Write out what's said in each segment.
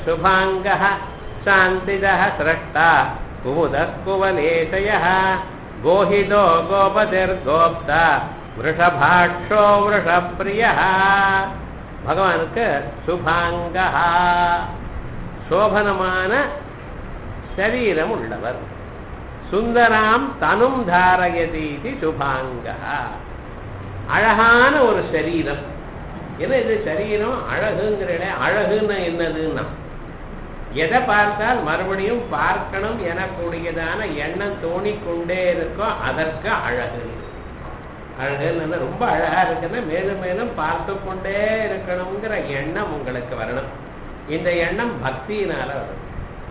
शुभाङ्गः शान्तिदः स्रष्टा कुमुदः कुवलेशयः गोहितो गोपतिर्गोप्ता वृषभाक्षो वृषप्रियः பகவானுக்கு சுபாங்கா சோபனமான சரீரம் உள்ளவர் சுந்தராம் தனும் தாரயதீதி சுபாங்கா அழகான ஒரு சரீரம் என்ன இது சரீரம் அழகுங்கிற அழகுன்னு என்னதுன்னா எதை பார்த்தால் மறுபடியும் பார்க்கணும் எனக்கூடியதான எண்ணம் தோணிக்கொண்டே இருக்கோ அதற்கு அழகு அழகுன்னு ரொம்ப அழகா இருக்குன்னா மேலும் மேலும் பார்த்து கொண்டே இருக்கணுங்கிற எண்ணம் உங்களுக்கு வரணும் இந்த எண்ணம் பக்தியினால வரும்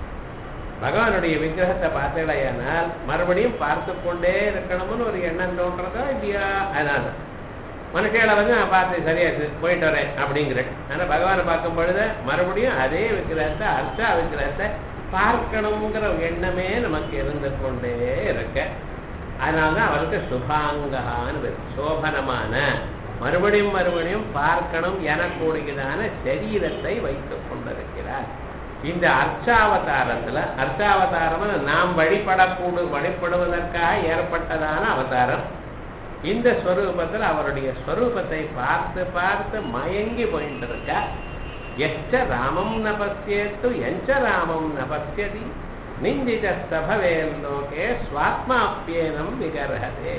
பகவானுடைய விக்கிரகத்தை பார்த்தீங்களேனால் மறுபடியும் பார்த்து கொண்டே இருக்கணும்னு ஒரு எண்ணம் தோன்றதோ இல்லையா அதனால மனுஷங்களை வந்து நான் பார்த்து சரியாச்சு போயிட்டு வரேன் அப்படிங்கிறேன் ஆனால் பகவானை பார்க்கும் பொழுது மறுபடியும் அதே விக்கிரகத்தை அர்த்தா விக்கிரகத்தை பார்க்கணுங்கிற எண்ணமே நமக்கு இருந்து கொண்டே இருக்க அதனால தான் அவருக்கு சுபாங்கான்னு பேர் சோபனமான மறுபடியும் மறுபடியும் பார்க்கணும் எனக்கூடியதான சரீரத்தை வைத்துக் கொண்டிருக்கிறார் இந்த அர்ச்சாவதாரத்துல அர்ச்சாவதாரம் நாம் வழிபடக்கூடு வழிபடுவதற்காக ஏற்பட்டதான அவதாரம் இந்த ஸ்வரூபத்தில் அவருடைய ஸ்வரூபத்தை பார்த்து பார்த்து மயங்கி போயிட்டு இருக்க எச்ச ராமம் ந பசியத்து எஞ்ச ராமம் ந பசியதி நிந்திதஸ்தபவேல்லோகே சுவாத்மாப்பியனம் விகரகதே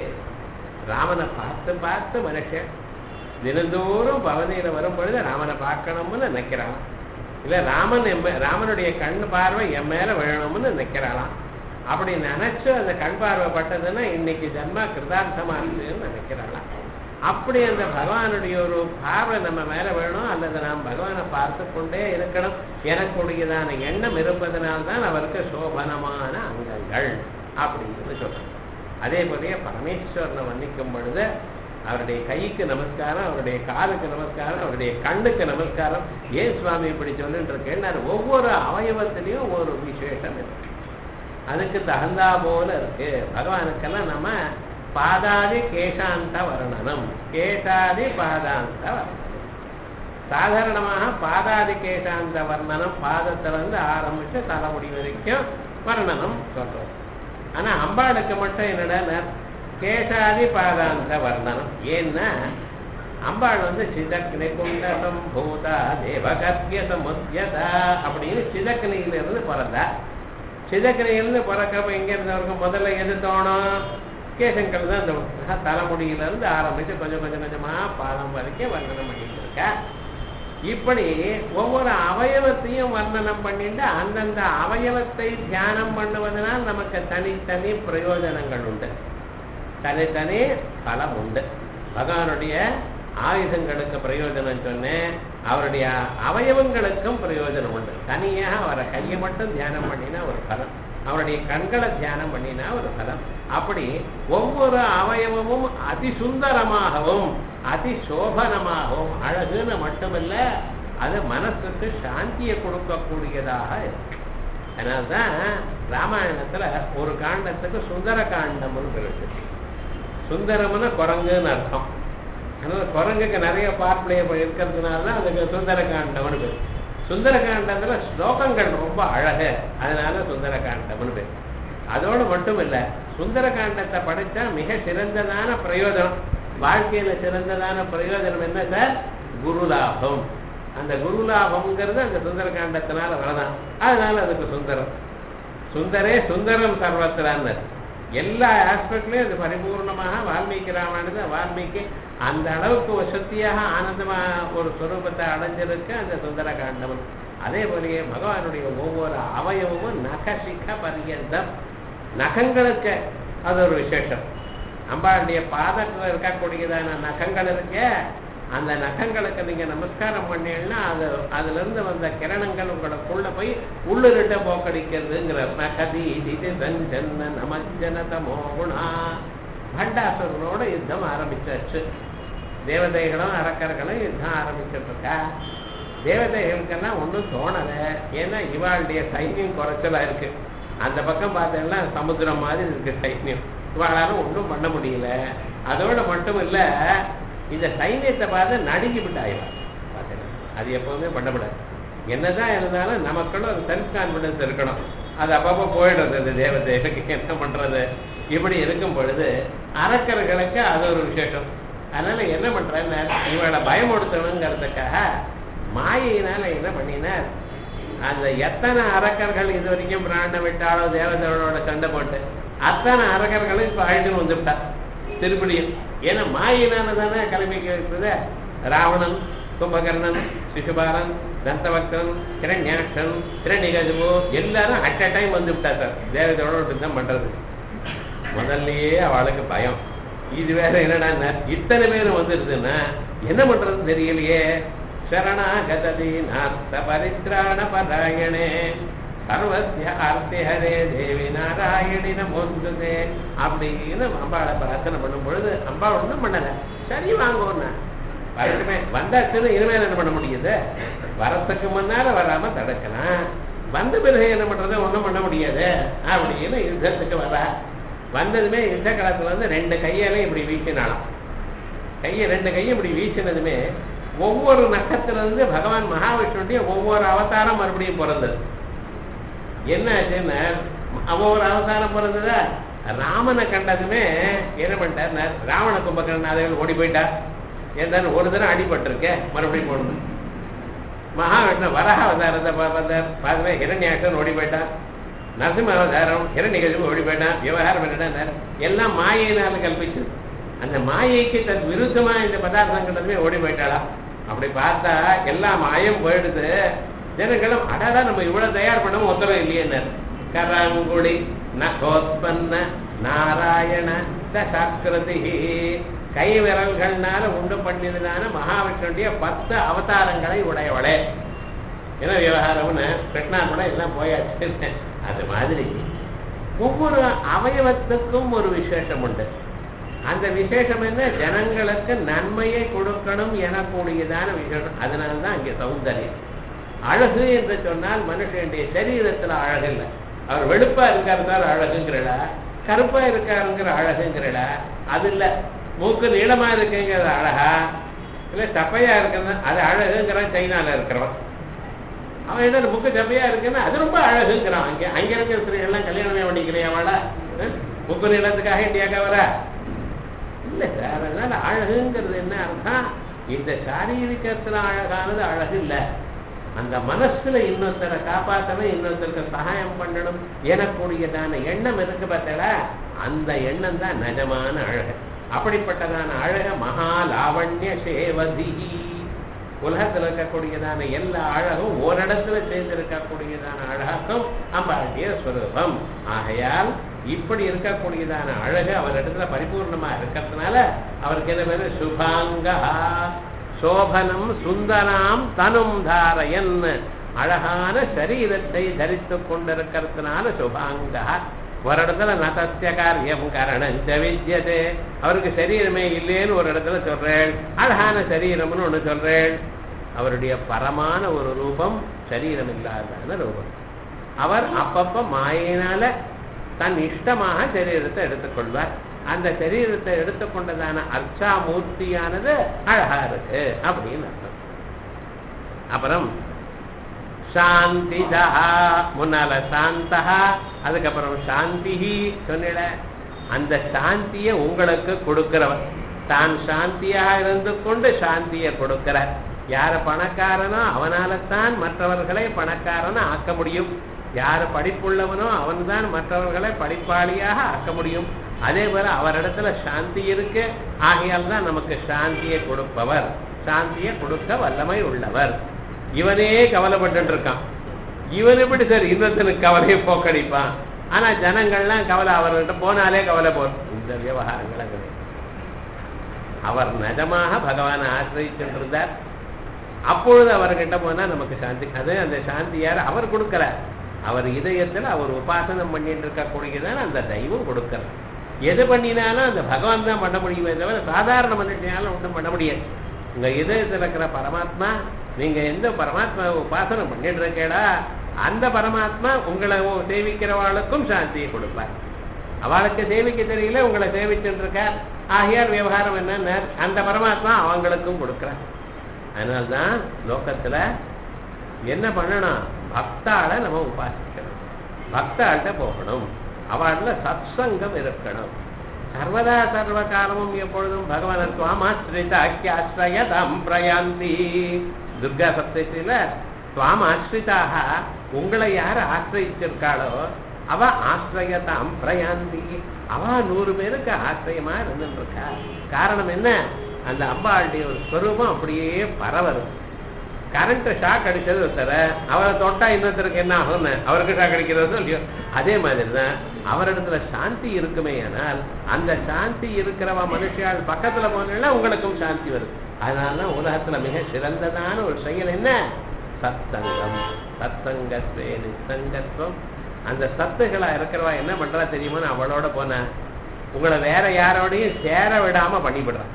ராமனை பார்த்து பார்த்து மனுஷன் தினந்தோறும் பவனியில் வரும் பொழுது ராமனை பார்க்கணும்னு நினைக்கிறான் இல்லை ராமன் எம் ராமனுடைய கண் பார்வை என் மேலே விழணும்னு நினைக்கிறாளாம் அப்படி நினைச்சு அந்த கண் பார்வை பட்டதுன்னா இன்னைக்கு ஜன்மா கிருதார்த்தமா இருக்குன்னு நினைக்கிறாளாம் அப்படி அந்த பகவானுடைய ஒரு பார்வை நம்ம மேல வேணும் அல்லது நாம் பகவானை பார்த்து கொண்டே இருக்கணும் எனக்குடையதான எண்ணம் இருப்பதனால்தான் அவருக்கு சோபனமான அங்கங்கள் அப்படின்னு சொல்றோம் அதே போலயே பரமேஸ்வரனை வர்ணிக்கும் பொழுது அவருடைய கைக்கு நமஸ்காரம் அவருடைய காலுக்கு நமஸ்காரம் அவருடைய கண்ணுக்கு நமஸ்காரம் ஏன் சுவாமி இப்படி சொல்லிட்டு இருக்கேன் ஒவ்வொரு அவயவத்திலையும் ஒரு விசேஷம் இருக்கு அதுக்கு தகுந்தா போல இருக்கு பகவானுக்கெல்லாம் நம்ம பாதாதி கேசாந்த வர்ணனம் கேசாதி பாதாந்த வர்ணனம் சாதாரணமாக பாதாதி கேசாந்த வர்ணனம் பாதத்திலிருந்து ஆரம்பிச்சு தலைமுடி வரைக்கும் வர்ணனம் சொல்றோம் ஆனா அம்பாளுக்கு மட்டும் என்னடா கேசாதி பாதாந்த வர்ணனம் ஏன்னா அம்பாள் வந்து சிதக்னி குண்ட சம்பூதா தேவகத்திய சமுத்தியதா அப்படின்னு சிதக்னியிலிருந்து பிறந்தா சிதக்கரையிலிருந்து பிறக்கப்ப எங்க இருந்தவருக்கு முதல்ல எது தோணும் கேசங்கள் தான் இந்த தலைமுடியிலிருந்து ஆரம்பிச்சு கொஞ்சம் கொஞ்சம் கொஞ்சமா பாதம் வரைக்கும் வர்ணனம் பண்ணிட்டு இருக்கா இப்படி ஒவ்வொரு அவயவத்தையும் வர்ணனம் பண்ணிட்டு அந்தந்த அவயவத்தை தியானம் பண்ணுவதனால் நமக்கு தனித்தனி பிரயோஜனங்கள் உண்டு தனித்தனி பலம் உண்டு பகவானுடைய ஆயுதங்களுக்கு பிரயோஜனம் சொன்னேன் அவருடைய அவயவங்களுக்கும் பிரயோஜனம் உண்டு தனியாக அவரை கையை மட்டும் தியானம் பண்ணினா ஒரு பலம் அவருடைய கண்களை தியானம் பண்ணினா ஒரு பலம் அப்படி ஒவ்வொரு அவயவமும் அதிசுந்தரமாகவும் அதிசோபனமாகவும் அழகுன்னு மட்டுமல்ல அது மனசுக்கு சாந்தியை கொடுக்கக்கூடியதாக இருக்கு அதனால்தான் ராமாயணத்துல ஒரு காண்டத்துக்கு சுந்தர காண்டம்னு இருக்கு சுந்தரம்னு குரங்குன்னு அர்த்தம் அதனால குரங்குக்கு நிறைய பார்ப்பிளைய இருக்கிறதுனால தான் அதுக்கு சுந்தர காண்டம்னு பேர் சுந்தர காண்டத்துல ஸ்லோகங்கள் ரொம்ப அழகு அதனால சுந்தர காண்டம்னு பேர் அதோடு மட்டும் இல்ல சுந்தர காண்டத்தை படிச்சா மிக சிறந்ததான பிரயோஜனம் வாழ்க்கையில சிறந்ததான பிரயோஜனம் என்ன சார் குருலாபம் அந்த குருலாபம்ங்கிறது அந்த சுந்தர காண்டத்தினால வரதான் அதனால அதுக்கு சுந்தரம் சுந்தரே சுந்தரம் சர்வத்திலான்னு எல்லா ஆஸ்பெக்ட்லயும் அது பரிபூர்ணமாக வால்மீகி ராமாயணத்தை வால்மீகி அந்த அளவுக்கு வசதியாக ஆனந்தமா ஒரு சுரூபத்தை அடைஞ்சிருக்கு அந்த சுந்தர காண்டம் அதே போலயே பகவானுடைய ஒவ்வொரு அவயவமும் நகசிக்க பரியந்தம் நகங்களுக்கு அது ஒரு விசேஷம் அம்பாளுடைய பாதத்தில் இருக்கக்கூடியதான நகங்கள் இருக்க அந்த நகங்களுக்கு நீங்க நமஸ்காரம் பண்ணீங்கன்னா அது அதுல இருந்து வந்த கிரணங்கள் உங்களுக்குள்ள போய் உள்ளிருட்ட போக்கடிக்கிறதுங்கிற நகதி திதி சஞ்சன்ன நமஜன தமோகுணா பண்டாசுரனோட யுத்தம் ஆரம்பிச்சாச்சு தேவதைகளும் அரக்கர்களும் யுத்தம் ஆரம்பிச்சுட்டு இருக்கா தேவதைகளுக்கெல்லாம் ஒன்றும் தோணலை ஏன்னா இவாளுடைய சைன்யம் குறைச்சலா இருக்கு அந்த பக்கம் பார்த்தீங்கன்னா சமுத்திரம் மாதிரி இருக்கு சைன்யம் இவாளால ஒன்றும் பண்ண முடியல அதோட மட்டும் இல்ல இந்த சைன்யத்தை பார்த்து நடுங்கி விட்டாயிவா பார்த்தீங்கன்னா அது எப்பவுமே பண்ணப்படாது என்னதான் இருந்தாலும் நமக்குள்ள ஒரு செல்ஃப் கான்பிடன்ஸ் இருக்கணும் அது அப்பப்போ போயிடுறது இந்த தேவ தேவக்கு என்ன பண்றது இப்படி இருக்கும் பொழுது அரக்கர்களுக்கு அது ஒரு விசேஷம் அதனால என்ன பண்றேன்னு இவளை பயமுடுத்தணுங்கிறதுக்காக மாயினால என்ன பண்ணினார் அந்த எத்தனை அரக்கர்கள் இது வரைக்கும் பிராண விட்டாலோ தேவதைகளோட சண்டை போட்டு அத்தனை அரக்கர்களும் இப்ப அழிச்சுன்னு வந்துவிட்டார் திருப்படியும் ஏன்னா மாயினால தானே கிளம்பிக்க வைக்கிறது ராவணன் கும்பகர்ணன் சிசுபாலன் தந்தவக்தன் கிரண்யாட்சன் கிரண்யகஜபு எல்லாரும் அட் அ டைம் வந்து விட்டா சார் தேவதையோட தான் பண்றது முதல்லயே அவளுக்கு பயம் இது வேற என்னடா இத்தனை பேர் வந்துருதுன்னா என்ன பண்றதுன்னு தெரியலையே சரணாகததி நாஸ்த பரித்ராண பராயணே சர்வசிய ஆர்த்தி ஹரே தேவி நாராயணி நமோந்துதே அப்படின்னு அம்பாளை பிரார்த்தனை பண்ணும் பொழுது அம்பாள் ஒன்றும் பண்ணல சரி வாங்கோன்னா வரட்டுமே வந்தாச்சுன்னு இனிமேல் என்ன பண்ண முடியுது வரத்துக்கு முன்னால வராம தடுக்கலாம் வந்த பிறகு என்ன பண்றது ஒண்ணும் பண்ண முடியாது அப்படின்னு யுத்தத்துக்கு வரா வந்ததுமே யுத்த காலத்துல வந்து ரெண்டு கையாலையும் இப்படி வீசினாலாம் கையை ரெண்டு கையும் இப்படி வீசினதுமே ஒவ்வொரு நக்கத்துல இருந்து பகவான் மகாவிஷ்ணுடைய ஒவ்வொரு அவதாரம் மறுபடியும் பிறந்தது என்ன ஆச்சுன்னா ஒவ்வொரு அவதாரம் பிறந்ததா ராமனை கண்டதுமே என்ன பண்ணிட்டார் ராவண கும்பகர்ணன் ஓடி போயிட்டா ஏன் ஒரு தடவை அடிபட்டிருக்கேன் மறுபடியும் போடணும் மகாவிஷ்ணு வராக அவதாரத்தை பார்த்தார் பார்த்துமே ஹிரண்யாட்சன் ஓடி போயிட்டான் நரசிம்ம அவதாரம் ஹிரண்யகசிபு ஓடி போயிட்டான் விவகாரம் என்னடா எல்லாம் மாயினால கல்பிச்சு அந்த மாயைக்கு தன் விருத்தமா இந்த பதார்த்தம் கிட்டதுமே ஓடி போயிட்டாளாம் அப்படி பார்த்தா எல்லாம் மாயம் போயிடுது ஜனங்களும் அடாடா நம்ம இவ்வளவு தயார் பண்ணவும் உத்தரவு இல்லையேன்னார் கராங்குடி நகோத்பன்ன நாராயண தசாக்கிருதி கை விரல்கள்னால உண்டு பண்ணியதுனால மகாவிஷ்ணுடைய பத்து அவதாரங்களை உடையவளே ஏன்னா விவகாரம்னு கிருஷ்ணா கூட எல்லாம் போயாச்சு அது மாதிரி ஒவ்வொரு அவயவத்துக்கும் ஒரு விசேஷம் உண்டு அந்த விசேஷம் என்ன ஜனங்களுக்கு நன்மையை கொடுக்கணும் எனக்கூடியதான விசேஷம் அதனால்தான் அங்கே சௌந்தரியம் அழகு என்று சொன்னால் மனுஷனுடைய சரீரத்துல அழகு இல்லை அவர் வெளுப்பா இருக்காருந்தால் அழகுங்கிறடா கருப்பா இருக்காருங்கிற அழகுங்கிறடா அது இல்ல மூக்கு நீளமா இருக்குங்கிறது அழகா இல்ல சப்பையா இருக்கிறது அது அழகுங்கிறான் சைனால இருக்கிறவன் அவன் என்ன முக்கு சப்பையா இருக்குன்னா அது ரொம்ப அழகுங்கிறான் அங்க அங்க இருக்கிற ஸ்திரீ எல்லாம் கல்யாணமே பண்ணிக்கலையா அவளா முக்கு நீளத்துக்காக இந்தியாக்கா வர இல்ல சார் அதனால அழகுங்கிறது என்ன அர்த்தம் இந்த சாரீரிகத்துல அழகானது அழகு இல்ல அந்த மனசுல இன்னொருத்தரை காப்பாற்றணும் இன்னொருத்தருக்கு சகாயம் பண்ணணும் எனக்கூடியதான எண்ணம் இருக்கு பார்த்தல அந்த எண்ணம் தான் நிஜமான அழகு அப்படிப்பட்டதான அழக மகா லாவண்ய சேவதி உலகத்தில் இருக்கக்கூடியதான எல்லா அழகும் ஓரிடத்துல சேர்ந்திருக்கக்கூடியதான அழகாக்கும் அம்பாளுடைய ஸ்வரூபம் ஆகையால் இப்படி இருக்கக்கூடியதான அழகு அவரிடத்துல பரிபூர்ணமா இருக்கிறதுனால அவருக்கு என்ன பேரு சுபாங்கா சோபனம் சுந்தராம் தனும் தாரயன் அழகான சரீரத்தை தரித்துக் கொண்டிருக்கிறதுனால சுபாங்கா ஒரு இடத்துல நதத்திய காரியம் கரணஞ்ச வித்யதே அவருக்கு சரீரமே இல்லேன்னு ஒரு இடத்துல சொல்றேன் அழகான சரீரம்னு ஒண்ணு சொல்றேன் அவருடைய பரமான ஒரு ரூபம் சரீரம் இல்லாதான ரூபம் அவர் அப்பப்ப மாயினால தன் இஷ்டமாக சரீரத்தை எடுத்துக்கொள்வார் அந்த சரீரத்தை எடுத்துக்கொண்டதான அர்ச்சா மூர்த்தியானது அழகா இருக்கு அப்படின்னு அர்த்தம் அப்புறம் சாந்திதா முன்னால சாந்தா அதுக்கப்புறம் சாந்தி சொன்னிட அந்த சாந்தியை உங்களுக்கு கொடுக்கிறவர் தான் சாந்தியாக இருந்து கொண்டு சாந்தியை கொடுக்கிறார் யார பணக்காரனோ அவனால தான் மற்றவர்களை பணக்காரனை ஆக்க முடியும் யார் படிப்புள்ளவனோ அவன்தான் மற்றவர்களை படிப்பாளியாக ஆக்க முடியும் அதே போல அவரிடத்துல சாந்தி இருக்கு ஆகையால் தான் நமக்கு சாந்தியை கொடுப்பவர் சாந்தியை கொடுக்க வல்லமை உள்ளவர் இவனே கவலைப்பட்டு இருக்கான் இவன் எப்படி சார் இன்னொருத்தனுக்கு கவலையை போக்கடிப்பான் ஆனா ஜனங்கள்லாம் கவலை அவர்கிட்ட போனாலே கவலை போறோம் இந்த விவகாரங்களை கிடையாது அவர் நிஜமாக பகவானை ஆசிரியிருந்தார் அப்பொழுது அவர்கிட்ட போனா நமக்கு சாந்தி அது அந்த சாந்தி யார் அவர் கொடுக்கிறார் அவர் இதயத்துல அவர் உபாசனம் பண்ணிட்டு இருக்கக்கூடியதான அந்த தெய்வம் கொடுக்கிறார் எது பண்ணினாலும் அந்த பகவான் தான் பண்ண முடியுமே தவிர சாதாரண மனுஷனால ஒன்றும் பண்ண முடியாது உங்க இதயத்தில் இருக்கிற பரமாத்மா நீங்க எந்த பரமாத்மா உபாசனம் பண்ணிட்டு இருக்கேடா அந்த பரமாத்மா உங்களை சேவிக்கிறவாளுக்கும் சாந்தியை கொடுப்பார் அவளுக்கு சேவிக்க தெரியல உங்களை சேவிச்சுட்டு இருக்கார் ஆகியார் விவகாரம் என்ன அந்த பரமாத்மா அவங்களுக்கும் கொடுக்கிறார் அதனால்தான் லோகத்துல என்ன பண்ணணும் பக்தாளை நம்ம உபாசிக்கணும் பக்தாள்கிட்ட போகணும் அவள்ல சத்சங்கம் இருக்கணும் சர்வதா சர்வ காலமும் எப்பொழுதும் பகவான் துவாமாஸ்ரித அக்கியாஸ்ரயதம் பிரயாந்தி துர்கா சப்தத்தில துவாம் ஆஸ்ரிதாக உங்களை யார் ஆசிரியிருக்காளோ அவ ஆசிரியதாம் பிரயாந்தி அவ நூறு பேருக்கு ஆசிரியமா இருந்துட்டு இருக்கா காரணம் என்ன அந்த அம்பாளுடைய ஒரு ஸ்வரூபம் அப்படியே பரவரும் கரண்ட் ஷாக் அடிச்சது ஒருத்தர அவரை தொட்டா இன்னொருத்தருக்கு என்ன ஆகும்னு அவருக்கு ஷாக் அடிக்கிறதோ இல்லையோ அதே மாதிரி தான் அவரிடத்துல சாந்தி இருக்குமே ஆனால் அந்த சாந்தி இருக்கிறவ மனுஷியால் பக்கத்துல போனா உங்களுக்கும் சாந்தி வருது அதனாலதான் உலகத்துல மிக சிறந்ததான ஒரு செயல் என்ன சத்தங்கம் சத்தங்கத்வே நிசங்கத்துவம் அந்த சத்துகளா இருக்கிறவா என்ன பண்றா தெரியுமா நான் அவளோட போனேன் உங்களை வேற யாரோடையும் சேர விடாம பண்ணிவிடுறான்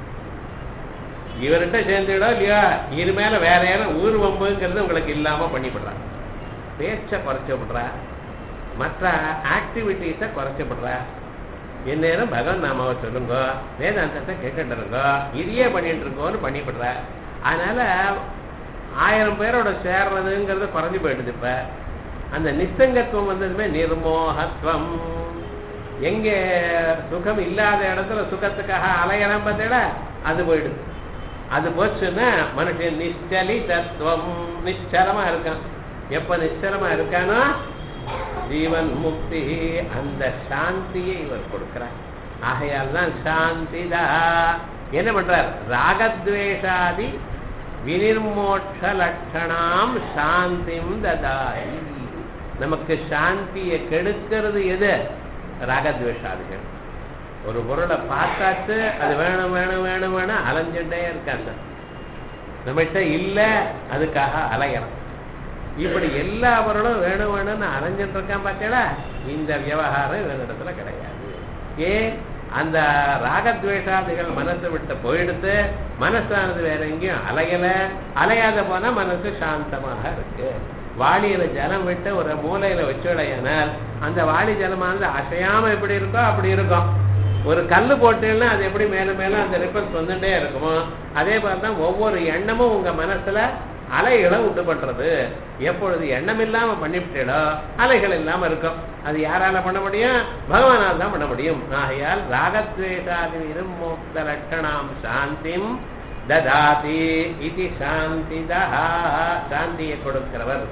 இவர்கிட்ட சேர்ந்துடோ இல்லையா இது மேல வேற யாரும் ஊர் வம்புங்கிறது உங்களுக்கு இல்லாம பண்ணிவிடுறான் பேச்சை குறைச்சு விடுறா மற்ற ஆக்டிவிட்டீஸை குறைச்சு விடுறா எந்நேரம் பகவான் நாமாவை சொல்லுங்க வேதாந்தத்தை கேட்டுட்டு இருக்கோ இதையே பண்ணிட்டு இருக்கோன்னு பண்ணிவிடுற அதனால ஆயிரம் பேரோட சேர்றதுங்கிறது குறைஞ்சு போயிடுது இப்ப அந்த நிசங்கத்துவம் வந்ததுமே நிர்மோகத்துவம் எங்க சுகம் இல்லாத இடத்துல சுகத்துக்காக அலையலாம் பார்த்தீங்களா அது போயிடுது அது போச்சுன்னா மனுஷன் நிச்சலி தத்துவம் நிச்சலமா இருக்கான் எப்ப நிச்சலமா இருக்கானோ ஜீவன் முக்தி அந்த சாந்தியை இவர் கொடுக்கிறார் ஆகையால் தான் சாந்திதா என்ன பண்றார் ராகத்வேஷாதி வினிர்மோட்ச லட்சணாம் சாந்திம் ததாயி நமக்கு சாந்தியை கெடுக்கிறது எது ராகத்வேஷாதிகள் ஒரு பொருளை பார்த்தாச்சு அது வேணும் வேணும் வேணும் வேணும் அலைஞ்சுட்டே இருக்காங்க நம்மகிட்ட இல்லை அதுக்காக அலையணும் இப்படி எல்லா பொருளும் வேணும் வேணும்னு அலைஞ்சிட்டு இருக்கான் பார்த்தீங்களா இந்த விவகாரம் இவனிடத்துல கிடையாது ஏன் அந்த ராகத்வேஷாதிகள் மனசை விட்டு போயிடுத்து மனசானது வேற எங்கேயும் அலையல அலையாத போனா மனசு சாந்தமாக இருக்கு வாளியில ஜலம் விட்டு ஒரு மூலையில வச்சுடையானால் அந்த வாளி ஜலமானது அசையாம எப்படி இருக்கோ அப்படி இருக்கும் ஒரு கல் போட்டீங்கன்னா அது எப்படி மேல மேல அந்த ரிப்பல்ஸ் வந்துட்டே இருக்குமோ அதே மாதிரி தான் ஒவ்வொரு எண்ணமும் உங்க மனசுல அலைகளை உண்டு பண்றது எப்பொழுது எண்ணம் இல்லாம பண்ணிவிட்டோ அலைகள் இல்லாம இருக்கும் அது யாரால பண்ண முடியும் பகவானால் தான் பண்ண முடியும் ஆகையால் ராகத்வேஷாதி இருமோக்த லட்சணாம் சாந்திம் ததாதி இது சாந்திதா சாந்தியை கொடுக்கிறவர்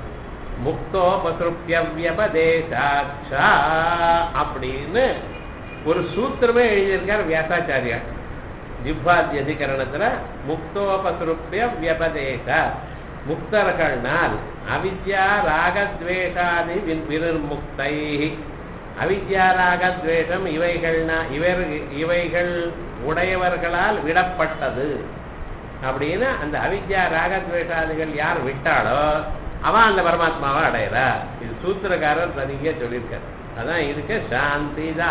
முக்தோபசுப்பியவியபதேசாட்சா அப்படின்னு ஒரு சூத்திரமே எழுதியிருக்கார் வியாசாச்சாரியார் ஜிப்பாதி அதிகரணத்துல முக்தோபசுருப்பிய வியபதேச முக்தர்கள்னால் அவித்யா ராகத்வேஷாதி வினிர்முக்தை அவித்யா ராகத்வேஷம் இவைகள்னா இவர் இவைகள் உடையவர்களால் விடப்பட்டது அப்படின்னு அந்த அவித்யா ராகத்வேஷாதிகள் யார் விட்டாளோ அவன் அந்த பரமாத்மாவை அடையிறா இது சூத்திரக்காரர் தனியே சொல்லியிருக்கார் அதான் இதுக்கு சாந்திதா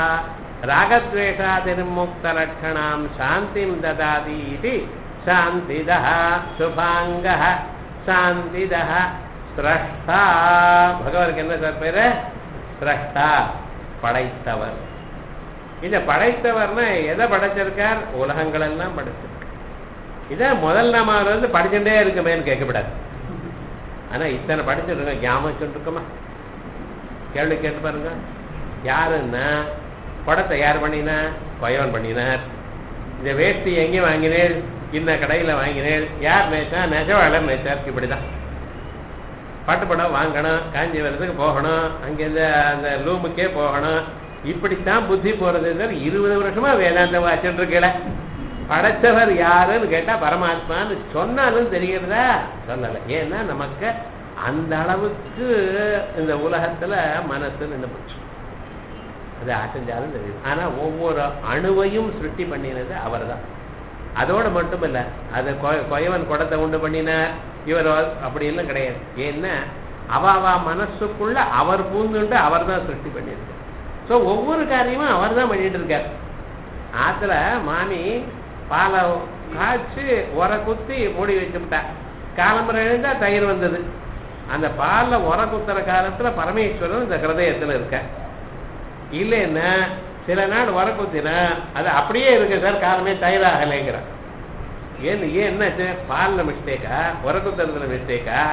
ராகத்வேஷாதிர்முக்த லட்சணாம் சாந்திம் ததாதி இது சாந்திதா சுபாங்க சாந்திதா சிரஷ்டா பகவருக்கு என்ன சார் பேரு சிரஷ்டா படைத்தவர் இந்த படைத்தவர்னா எதை படைச்சிருக்கார் உலகங்கள் எல்லாம் படைச்சிருக்கார் இதை முதல் நாமாவில் வந்து படிச்சுட்டே இருக்குமேன்னு கேட்கக்கூடாது ஆனா இத்தனை படிச்சுட்டு ஞாபகம் சொல்லிருக்கோமா கேள்வி கேட்டு பாருங்க யாருன்னா படத்தை யார் பண்ணினா பயவன் பண்ணினார் இந்த வேஷ்டி எங்கே வாங்கினேன் இந்த கடையில் வாங்கினேன் யார் மேய்ச்சா நெஜவாளர் மேய்ச்சார் இப்படிதான் பட்டு படம் வாங்கணும் காஞ்சிபுரத்துக்கு போகணும் அங்கேருந்து அந்த லூமுக்கே போகணும் இப்படித்தான் புத்தி போறது சார் இருபது வருஷமா வேதாந்தம் வச்சுட்டு இருக்கல படைச்சவர் யாருன்னு கேட்டா பரமாத்மான்னு சொன்னாலும் தெரிகிறதா சொல்லலை ஏன்னா நமக்கு அந்த அளவுக்கு இந்த உலகத்துல மனசு நின்று போச்சு அது அசைஞ்சாலும் தெரியும் ஆனா ஒவ்வொரு அணுவையும் சிருஷ்டி பண்ணினது அவர் தான் அதோட மட்டும் இல்ல அது கொயவன் குடத்தை உண்டு பண்ணினார் இவர் அப்படி எல்லாம் கிடையாது ஏன்னா அவ அவ மனசுக்குள்ள அவர் பூந்துண்டு அவர் தான் சிருஷ்டி பண்ணியிருக்கார் ஸோ ஒவ்வொரு காரியமும் அவர் தான் பண்ணிட்டு இருக்கார் ஆத்துல மாமி பாலை காய்ச்சி உர குத்தி மூடி வச்சுவிட்டா காலம்பரம் எழுந்தா தயிர் வந்தது அந்த பாலில் உர குத்துற காலத்துல பரமேஸ்வரன் இந்த ஹிருதயத்துல இருக்க இல்லைன்னா சில நாள் உர குத்தினா அது அப்படியே இருக்கு சார் காலமே தயிராகலைங்கிறான் ஏன் ஏன் என்னாச்சு பாலில் மிஸ்டேக்கா உர குத்துறதுல மிஸ்டேக்கா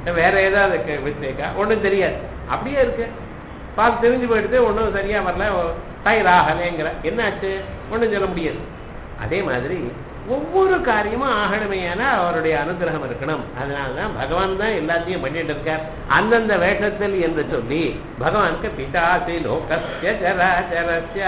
வேற ஏதாவது மிஸ்டேக்கா ஒண்ணும் தெரியாது அப்படியே இருக்கு பால் தெரிஞ்சு போயிடுது ஒண்ணும் சரியா வரல தயிர் ஆகலைங்கிற என்னாச்சு ஒண்ணும் சொல்ல முடியாது அதே மாதிரி ஒவ்வொரு காரியமும் ஆகணுமையான அவருடைய அனுகிரகம் இருக்கணும் அதனாலதான் பகவான் தான் எல்லாத்தையும் பண்ணிட்டு இருக்கார் அந்தந்த வேஷத்தில் என்று சொல்லி பகவானுக்கு பிதாசி லோகஸ்ய சராச்சரஸ்ய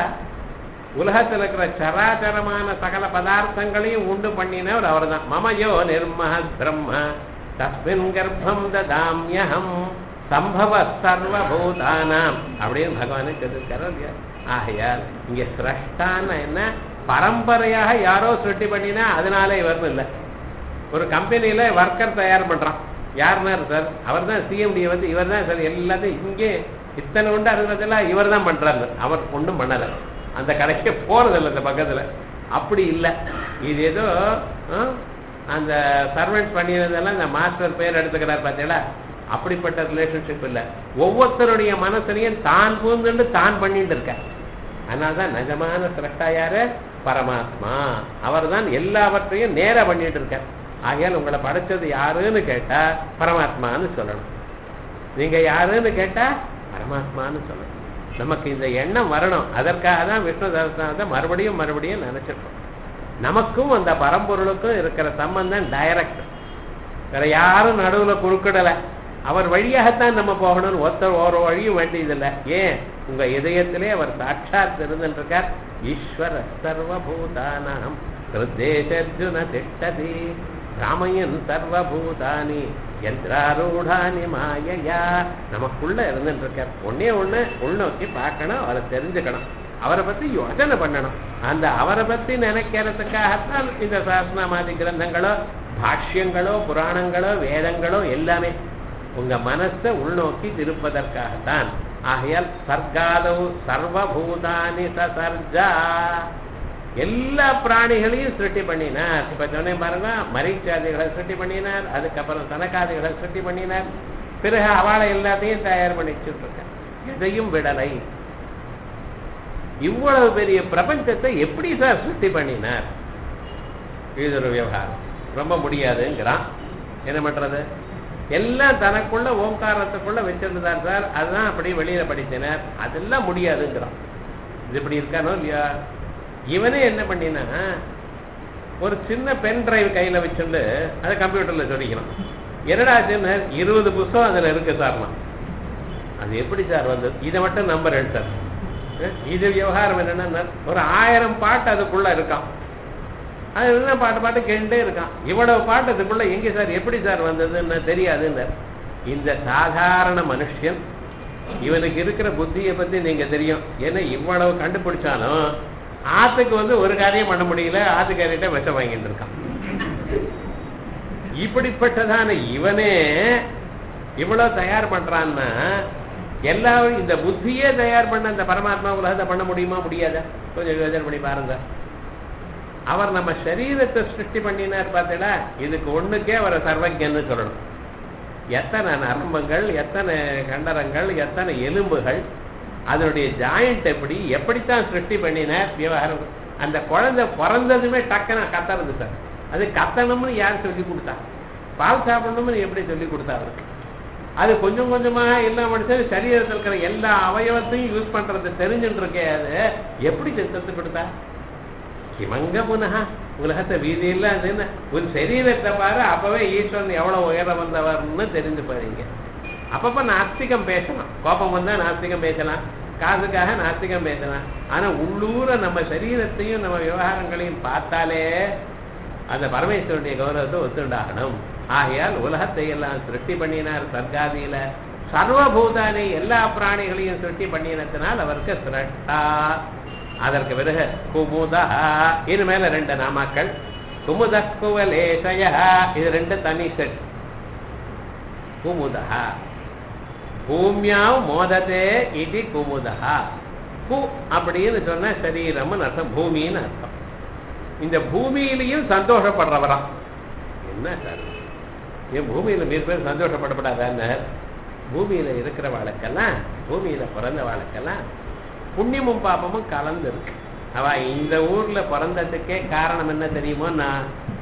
உலகத்தில் இருக்கிற சராச்சரமான சகல பதார்த்தங்களையும் உண்டு பண்ணினவர் அவர்தான் மமயோ நிர்மஹத் பிரம்ம தஸ்மின் கர்ப்பம் ததாமியகம் சம்பவ சர்வபூதானாம் அப்படின்னு பகவானே சொல்லியிருக்காரு இல்லையா ஆகையால் இங்க சிரஷ்டான என்ன பரம்பரையாக யாரோ சுட்டி பண்ணினா அதனால இவர் இல்லை ஒரு கம்பெனியில ஒர்க்கர் தயார் பண்றான் யாருனாரு சார் அவர் தான் சிஎம்டி வந்து இவர் தான் சார் எல்லாத்தையும் இங்கே இத்தனை உண்டு அறுபதெல்லாம் இவர் தான் பண்றாரு அவர் ஒன்றும் பண்ணல அந்த கடைக்கே போறதில்லை இந்த பக்கத்துல அப்படி இல்லை இது ஏதோ ஆ, அந்த சர்வெண்ட் பண்ணியிருந்ததெல்லாம் இந்த மாஸ்டர் பேர் எடுத்துக்கிறார் பார்த்தீங்களா அப்படிப்பட்ட ரிலேஷன்ஷிப் இல்லை ஒவ்வொருத்தருடைய மனசுலையும் தான் பூந்துண்டு தான் பண்ணிட்டு இருக்க அதனால்தான் நிஜமான சிரஷ்டா யாரு பரமாத்மா அவர் தான் எல்லாவற்றையும் நேரா பண்ணிட்டு இருக்கார் ஆகையால் உங்களை படைச்சது யாருன்னு கேட்டா பரமாத்மான்னு சொல்லணும் நீங்க யாருன்னு கேட்டா பரமாத்மான்னு சொல்லணும் நமக்கு இந்த எண்ணம் வரணும் அதற்காக தான் விஷ்ணு சகஸ்ரநாமத்தை மறுபடியும் மறுபடியும் நினைச்சிருக்கோம் நமக்கும் அந்த பரம்பொருளுக்கும் இருக்கிற சம்பந்தம் டைரக்ட் வேற யாரும் நடுவுல குறுக்கிடல அவர் வழியாகத்தான் நம்ம போகணும்னு ஒருத்தர் ஒரு வழியும் வேண்டியதில்லை ஏன் உங்க இதயத்திலே அவர் சாட்சாத் இருந்திருக்கார் ஈஸ்வர சர்வபூதானாம் ஹிருதேஷர்ஜுன திட்டதி ராமயன் சர்வபூதானி யந்திராரூடானி மாயையா நமக்குள்ள இருந்துட்டு இருக்கார் ஒன்னே ஒண்ணு உள்நோக்கி பார்க்கணும் அவரை தெரிஞ்சுக்கணும் அவரை பத்தி யோசனை பண்ணணும் அந்த அவரை பத்தி நினைக்கிறதுக்காகத்தான் இந்த சாஸ்திரமாதி கிரந்தங்களோ பாஷ்யங்களோ புராணங்களோ வேதங்களோ எல்லாமே உங்க மனசை உள்நோக்கி திருப்பதற்காகத்தான் ஆகையால் சர்க்காதவு சர்வபூதானி சர்ஜா எல்லா பிராணிகளையும் சிருஷ்டி பண்ணினார் இப்ப சொன்னேன் பாருங்க மரீச்சாதிகளை சிருஷ்டி பண்ணினார் அதுக்கப்புறம் சனக்காதிகளை சிருஷ்டி பண்ணினார் பிறகு அவளை எல்லாத்தையும் தயார் பண்ணி வச்சுட்டு எதையும் விடலை இவ்வளவு பெரிய பிரபஞ்சத்தை எப்படி சார் சிருஷ்டி பண்ணினார் இது ஒரு விவகாரம் ரொம்ப முடியாதுங்கிறான் என்ன பண்றது எல்லாம் தனக்குள்ள ஓங்காரத்துக்குள்ள வச்சிருந்தார் சார் அதுதான் அப்படி வெளியில படித்தனர் அதெல்லாம் முடியாதுங்கிறான் இது இப்படி இருக்கானோ இல்லையா இவனே என்ன பண்ணினா ஒரு சின்ன பென் டிரைவ் கையில வச்சுட்டு அதை கம்ப்யூட்டர்ல சொல்லிக்கிறான் என்னடா ஆச்சுன்னு இருபது புஸ்தகம் அதுல இருக்கு சார்னா அது எப்படி சார் வந்தது இதை மட்டும் நம்பர் சார் இது விவகாரம் என்னன்னா ஒரு ஆயிரம் பாட்டு அதுக்குள்ள இருக்கான் அது என்ன பாட்டு பாட்டு கேட்டே இருக்கான் இவ்வளவு பாட்டு அதுக்குள்ள எங்க சார் எப்படி சார் வந்ததுன்னு தெரியாதுன்னு இந்த சாதாரண மனுஷன் இவனுக்கு இருக்கிற புத்தியை பத்தி நீங்க தெரியும் ஏன்னா இவ்வளவு கண்டுபிடிச்சாலும் ஆத்துக்கு வந்து ஒரு காரியம் பண்ண முடியல ஆத்துக்காரிட்ட விஷம் வாங்கிட்டு இருக்கான் இப்படிப்பட்டதான இவனே இவ்வளவு தயார் பண்றான்னா எல்லாரும் இந்த புத்தியே தயார் பண்ண அந்த பரமாத்மா உலகத்தை பண்ண முடியுமா முடியாதா கொஞ்சம் யோசனை பண்ணி பாருங்க அவர் நம்ம சரீரத்தை சிருஷ்டி பண்ணினார் பார்த்தீங்களா இதுக்கு ஒண்ணுக்கே அவரை சர்வஜன்னு சொல்லணும் எத்தனை நரம்பங்கள் எத்தனை கண்டரங்கள் எத்தனை எலும்புகள் அதனுடைய ஜாயிண்ட் எப்படி எப்படித்தான் சிருஷ்டி பண்ணினார் விவகாரம் அந்த குழந்தை பிறந்ததுமே டக்குன்னு கத்துறது சார் அது கத்தணும்னு யார் சொல்லி கொடுத்தா பால் சாப்பிடணும்னு எப்படி சொல்லி கொடுத்தா அவருக்கு அது கொஞ்சம் கொஞ்சமா எல்லா மனுஷன் சரீரத்தில் இருக்கிற எல்லா அவயவத்தையும் யூஸ் பண்றது தெரிஞ்சுட்டு இருக்கே அது எப்படி செத்து கொடுத்தா கிமங்க புனகா உலகத்தை வீதியில் அது என்ன ஒரு சரீரத்தை பாரு அப்பவே ஈஸ்வரன் எவ்வளவு உயர வந்தவர்னு தெரிஞ்சு போறீங்க அப்பப்ப நாஸ்திகம் பேசலாம் கோபம் வந்தா நாஸ்திகம் பேசலாம் காசுக்காக நாஸ்திகம் பேசலாம் ஆனா உள்ளூர நம்ம சரீரத்தையும் நம்ம விவகாரங்களையும் பார்த்தாலே அந்த பரமேஸ்வரனுடைய கௌரவத்தை ஒத்துண்டாகணும் ஆகையால் உலகத்தை எல்லாம் சிருஷ்டி பண்ணினார் சர்க்காதியில சர்வபூதானி எல்லா பிராணிகளையும் சிருஷ்டி பண்ணினத்தினால் அவருக்கு சிரஷ்டா அதற்கு பிறகு குமுதா இது மேல ரெண்டு நாமாக்கள் குமுத குவலேசய இது ரெண்டு தனி செட் குமுதா பூமியாவ் மோததே இது குமுதா கு அப்படின்னு சொன்ன சரீரம்னு அர்த்தம் பூமின்னு அர்த்தம் இந்த பூமியிலையும் சந்தோஷப்படுறவராம் என்ன சார் ஏன் பூமியில மீது பேர் சந்தோஷப்படப்படாதான்னு பூமியில இருக்கிற வாழ்க்கெல்லாம் பூமியில பிறந்த வாழ்க்கெல்லாம் புண்ணியமும் பாப்பமும் கலந்து இருக்கு அவ இந்த ஊர்ல பிறந்ததுக்கே காரணம் என்ன தெரியுமோ நான்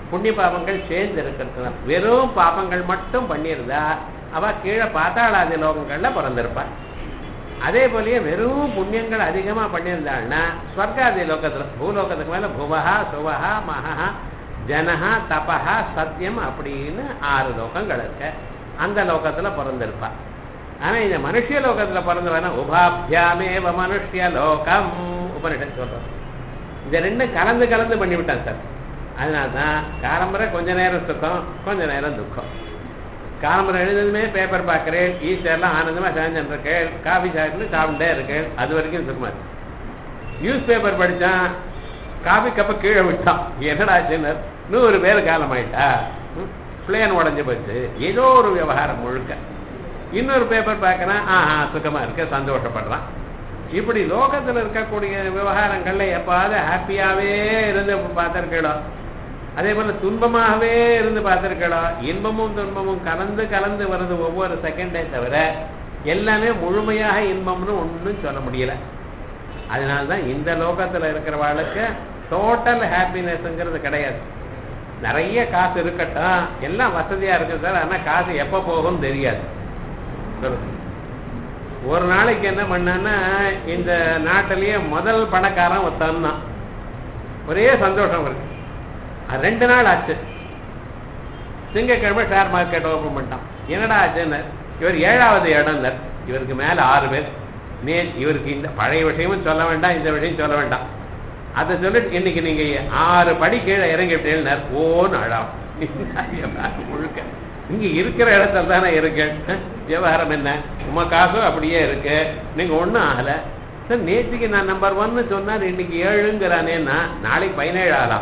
புண்ணிய பாபங்கள் சேர்ந்து இருக்கிறது வெறும் பாபங்கள் மட்டும் பண்ணியிருந்தா அவ கீழே பாத்தாளாதி லோகங்கள்ல பிறந்திருப்பா அதே போலயே வெறும் புண்ணியங்கள் அதிகமா பண்ணியிருந்தாள்னா ஸ்வர்காதி லோகத்துல பூலோகத்துக்கு மேல புவஹா சுவஹா மகா ஜனஹா தபஹா சத்தியம் அப்படின்னு ஆறு லோகங்கள் இருக்கு அந்த லோகத்துல பிறந்திருப்பா ஆனா இந்த மனுஷிய லோகத்துல பிறந்தவன உபாபியாமேவ மனுஷ்ய லோகம் உபனிஷத் சொல்றோம் இந்த ரெண்டும் கலந்து கலந்து பண்ணிவிட்டான் சார் அதனால்தான் காலம்பரை கொஞ்ச நேரம் சுகம் கொஞ்ச நேரம் துக்கம் காலம்பரம் எழுந்ததுமே பேப்பர் பார்க்குறேன் ஈஸ்டர்லாம் ஆனந்தமாக சாயந்தரம் இருக்கேன் காஃபி சாப்பிட்டு சாப்பிட்டே இருக்கேன் அது வரைக்கும் சும்மா நியூஸ் பேப்பர் படித்தான் காஃபி கப்பை கீழே விட்டான் என்னடா சின்னர் நூறு பேர் காலம் ஆயிட்டா பிளேன் உடஞ்சி போச்சு ஏதோ ஒரு விவகாரம் முழுக்க இன்னொரு பேப்பர் பார்க்கறான் ஆஹா சுகமா இருக்க சந்தோஷப்படுறான் இப்படி லோகத்துல இருக்கக்கூடிய விவகாரங்கள்ல எப்பாவது ஹாப்பியாவே இருந்து பார்த்திருக்கணும் அதே போல துன்பமாகவே இருந்து பார்த்திருக்கலாம் இன்பமும் துன்பமும் கலந்து கலந்து வருது ஒவ்வொரு செகண்டே தவிர எல்லாமே முழுமையாக இன்பம்னு ஒன்றும் சொல்ல முடியல அதனால்தான் இந்த லோகத்துல இருக்கிறவாளுக்கு டோட்டல் ஹாப்பினஸ்ங்கிறது கிடையாது நிறைய காசு இருக்கட்டும் எல்லாம் வசதியா இருக்கு சார் ஆனா காசு எப்ப போகும் தெரியாது சொல்லுங்க. ஒரு நாளைக்கு என்ன பண்ணான்னா இந்த நாட்டிலேயே முதல் பணக்காரன் ஒருத்தன் தான் ஒரே சந்தோஷம் இருக்கு அது ரெண்டு நாள் ஆச்சு திங்கக்கிழமை ஷேர் மார்க்கெட் ஓப்பன் பண்ணிட்டான் என்னடா ஆச்சுன்னு இவர் ஏழாவது இடம் இல்லை இவருக்கு மேல ஆறு பேர் நே இவருக்கு இந்த பழைய விஷயமும் சொல்ல வேண்டாம் இந்த விஷயம் சொல்ல வேண்டாம் அதை சொல்லிட்டு இன்னைக்கு நீங்க ஆறு படி கீழே இறங்கிட்டேன் ஓன்னு அழாம் முழுக்க இங்க இருக்கிற இடத்துல தானே இருக்கு அஹ், விவகாரம் என்ன உமா காசும் அப்படியே இருக்கு நீங்க ஒண்ணும் ஆகல சார் நேற்றுக்கு நான் நம்பர் ஒன்னு சொன்னார் இன்னைக்கு ஏழுங்கிறானேன்னா நாளைக்கு பதினேழு ஆகலாம்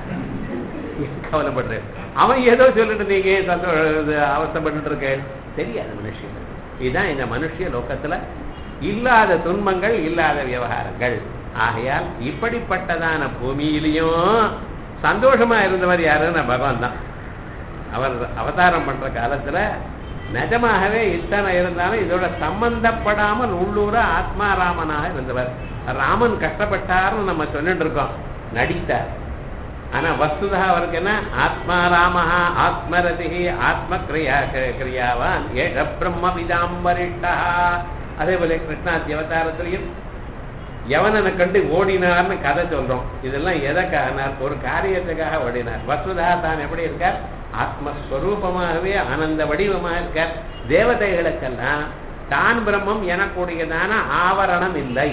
கவலைப்படுறேன் அவன் ஏதோ சொல்லிட்டு நீங்க ஏன் சந்தோ இது அவஸ்தைப்பட்டு இருக்க தெரியாது மனுஷன் இதுதான் இந்த மனுஷிய லோகத்துல இல்லாத துன்பங்கள் இல்லாத விவகாரங்கள் ஆகையால் இப்படிப்பட்டதான பூமியிலையும் சந்தோஷமா இருந்தவர் யாருன்னா பகவான் தான் அவர் அவதாரம் பண்ற காலத்துல நிஜமாகவே இத்தனை இருந்தாலும் இதோட சம்பந்தப்படாமல் உள்ளூர ஆத்மாராமனாக இருந்தவர் ராமன் கஷ்டப்பட்டார்னு நம்ம சொல்லிட்டு இருக்கோம் நடித்தார் ஆனா வஸ்துதா அவருக்கு என்ன ஆத்மா ராமஹா ஆத்மரதி ஆத்ம கிரியா கிரியாவான் ஏஷ பிரம்ம விதாம் வரிஷ்டா அதே போல கிருஷ்ணாத்தி அவதாரத்திலையும் எவனனை கண்டு ஓடினார்னு கதை சொல்றோம் இதெல்லாம் எதற்காக ஒரு காரியத்துக்காக ஓடினார் வசுதா தான் எப்படி இருக்கார் ஆத்மஸ்வரூபமாகவே ஆனந்த வடிவமாக இருக்கார் தேவதைகளுக்கெல்லாம் தான் பிரம்மம் எனக்கூடியதான ஆவரணம் இல்லை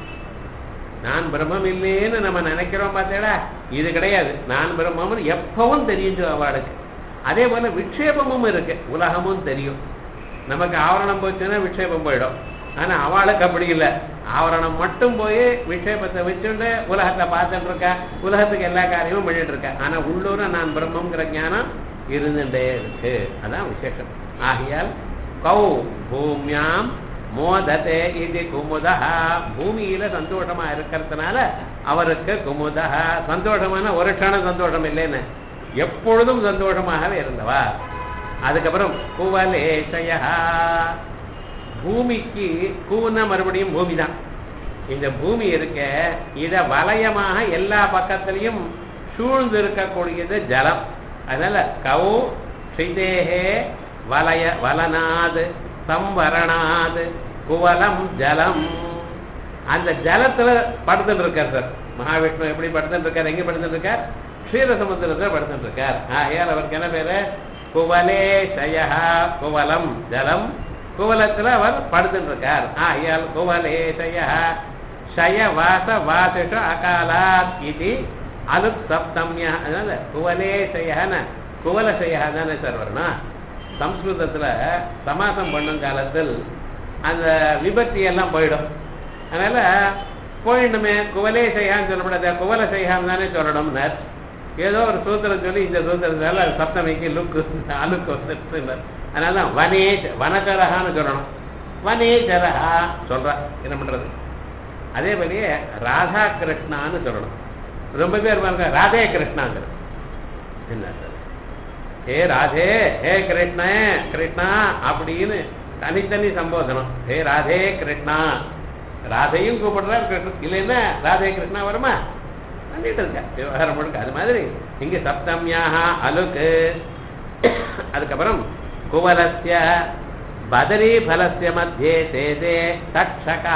நான் பிரம்மம் இல்லைன்னு நம்ம நினைக்கிறோம் பார்த்தேடா இது கிடையாது நான் பிரம்மம்னு எப்பவும் தெரியுது அவளுக்கு அதே போல விக்ஷேபமும் இருக்கு உலகமும் தெரியும் நமக்கு ஆவரணம் போச்சுன்னா விக்ஷேபம் போயிடும் ஆனா அவளுக்கு அப்படி இல்லை ஆவரணம் மட்டும் போய் விக்ஷேபத்தை வச்சுட்டு உலகத்தை பார்த்துட்டு இருக்கா உலகத்துக்கு எல்லா காரியமும் பண்ணிட்டு இருக்கா ஆனா உள்ளூர நான் பிரம்மங்கிற ஞானம் இருந்துட்டே இருக்கு அதான் விசேஷம் ஆகையால் கௌ பூமியாம் மோததே இது குமுதா பூமியில சந்தோஷமா இருக்கிறதுனால அவருக்கு குமுதா சந்தோஷமான ஒரு க்ஷணம் சந்தோஷம் இல்லைன்னு எப்பொழுதும் சந்தோஷமாகவே இருந்தவா அதுக்கப்புறம் குவலேசயா பூமிக்கு கூன்னா மறுபடியும் பூமி தான் இந்த பூமி இருக்க இத வலயமாக எல்லா பக்கத்திலையும் சூழ்ந்து இருக்கக்கூடியது ஜலம் அதனால கவு ஸ்ரீதேகே வலய வலனாது சம்வரணாது குவலம் ஜலம் அந்த ஜலத்துல படுத்துட்டு இருக்கார் சார் மகாவிஷ்ணு எப்படி படுத்துட்டு இருக்கார் எங்க படுத்துட்டு இருக்கார் க்ஷீரசமுத்திரத்துல படுத்துட்டு இருக்கார் ஆகையால் அவருக்கு என்ன பேரு குவலே சயா குவலம் ஜலம் குவலத்துல அவர் படுத்துட்டு இருக்கார் ஆகையால் குவலே சயா சய வாச வாசிஷ அகாலாத் இது அலுப் சப்தம்யா அதனால குவலே சயன குவல சயா தானே சார் வரணும் சம்ஸ்கிருதத்துல சமாசம் பண்ணும் காலத்தில் அந்த விபத்தி எல்லாம் போயிடும் அதனால போயிடணுமே குவலே செய்யான்னு சொல்லக்கூடாது குவல செய்யான்னு தானே சொல்லணும்னார் ஏதோ ஒரு சூத்திரம் சொல்லி இந்த சூத்திரத்தால சப்தமிக்கு லுக்கு அலுக்கு வந்துட்டு அதனால தான் வனே வனச்சரகான்னு சொல்லணும் வனேச்சரஹா சொல்றா என்ன பண்றது அதே மாதிரியே ராதா கிருஷ்ணான்னு சொல்லணும் ரொம்ப பேர் பாருங்க ராதே கிருஷ்ணாங்கிறது என்ன சார் ஹே ராதே ஹே கிருஷ்ணே கிருஷ்ணா அப்படின்னு தனித்தனி சம்போதனம் ஹே ராதே கிருஷ்ணா ராதையும் கூப்பிடுறார் கிருஷ்ணன் இல்லைன்னா ராதே கிருஷ்ணா வருமா பண்ணிட்டு இருக்க விவகாரம் முழுக்க அது மாதிரி இங்க சப்தம்யாக அலுக்கு அதுக்கப்புறம் குவலஸ்ய பதரி பலஸ்ய மத்தியே சேதே தக்ஷகா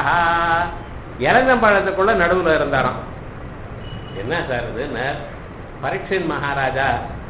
இளங்கம்பழத்துக்குள்ள நடுவுல இருந்தாராம் என்ன சார் இதுன்னு பரீட்சின் மகாராஜா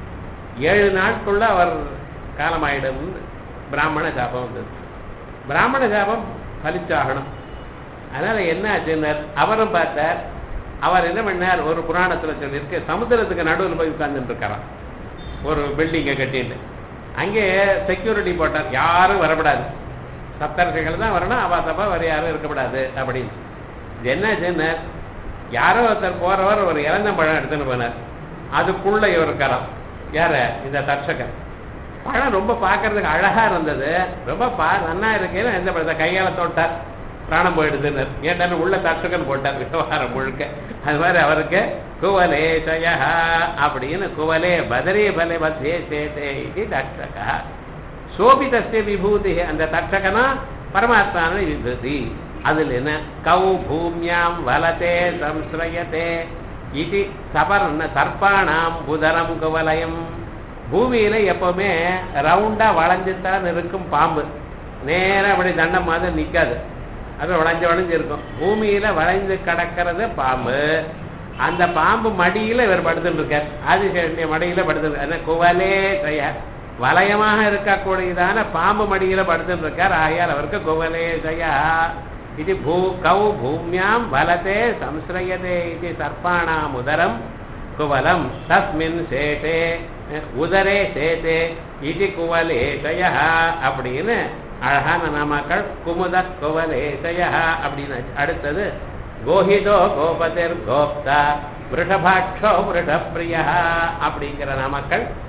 ஏழு நாட்குள்ள அவர் காலமாயிடும் பிராமண சாபம் வந்தது பிராமண சாபம் பலிச்சாகணும் அதனால என்ன ஆச்சுன்னார் அவரும் பார்த்தார் அவர் என்ன பண்ணார் ஒரு புராணத்துல சொல்லியிருக்கு சமுத்திரத்துக்கு நடுவில் போய் உட்கார்ந்துட்டு இருக்காராம் ஒரு பில்டிங்கை கட்டிட்டு அங்கே செக்யூரிட்டி போட்டார் யாரும் வரக்கூடாது சப்தர்ஷிகள் தான் வரணும் அவா தப்பா வேற யாரும் இருக்கக்கூடாது அப்படின்னு இது என்ன ஆச்சுன்னார் யாரோ ஒருத்தர் போறவர் ஒரு இளந்தம்பழம் எடுத்துன்னு போனார் அதுக்குள்ள இவர் இருக்காராம் யார இந்த தர்ஷகர் பழம் ரொம்ப பார்க்கறதுக்கு அழகா இருந்தது ரொம்ப பா நன்னா இருக்கேன்னு எந்த பழத்தை கையால தொட்டார் பிராணம் போயிடுதுன்னு ஏன்டா உள்ள தர்ஷகன் போட்டார் விவகாரம் முழுக்க அது மாதிரி அவருக்கு குவலே சயா அப்படின்னு குவலே பதரே பலே பத்தே சேதே இது தர்ஷகா சோபிதஸ்ய விபூதி அந்த தர்ஷகனா பரமாத்மான விபூதி அதுல என்ன கௌ பூமியாம் வலதே சம்ஸ்ரயதே இது சபர்ண சர்ப்பானாம் புதரம் குவலயம் பூமியில எப்பவுமே ரவுண்டா வளைஞ்சுத்தான் இருக்கும் பாம்பு நேரா அப்படி தண்டம் மாதிரி நிக்காது அது வளைஞ்சு வளைஞ்சு இருக்கும் பூமியில வளைஞ்சு கிடக்கிறது பாம்பு அந்த பாம்பு மடியில இவர் படுத்துட்டு இருக்கார் ஆதிசேஷனுடைய மடியில படுத்து அது குவலே செய்ய வலயமாக இருக்கக்கூடியதான பாம்பு மடியில படுத்துட்டு இருக்கார் ஆகையால் அவருக்கு குவலே செய்யா இது பூ கௌ பூமியாம் வலதே சம்ஸ்ரயதே இது சர்ப்பாணாம் உதரம் குவலம் தஸ்மின் சேட்டே உதரே சேத்தே இது குவலேசய அப்படின்னு அழகான நாமாக்கள் குமுத குவலேசய அப்படின்னு அடுத்தது கோஹிதோ கோபதிர் கோப்தா விருஷபாட்சோ விருஷப்பிரியா அப்படிங்கிற நாமக்கள்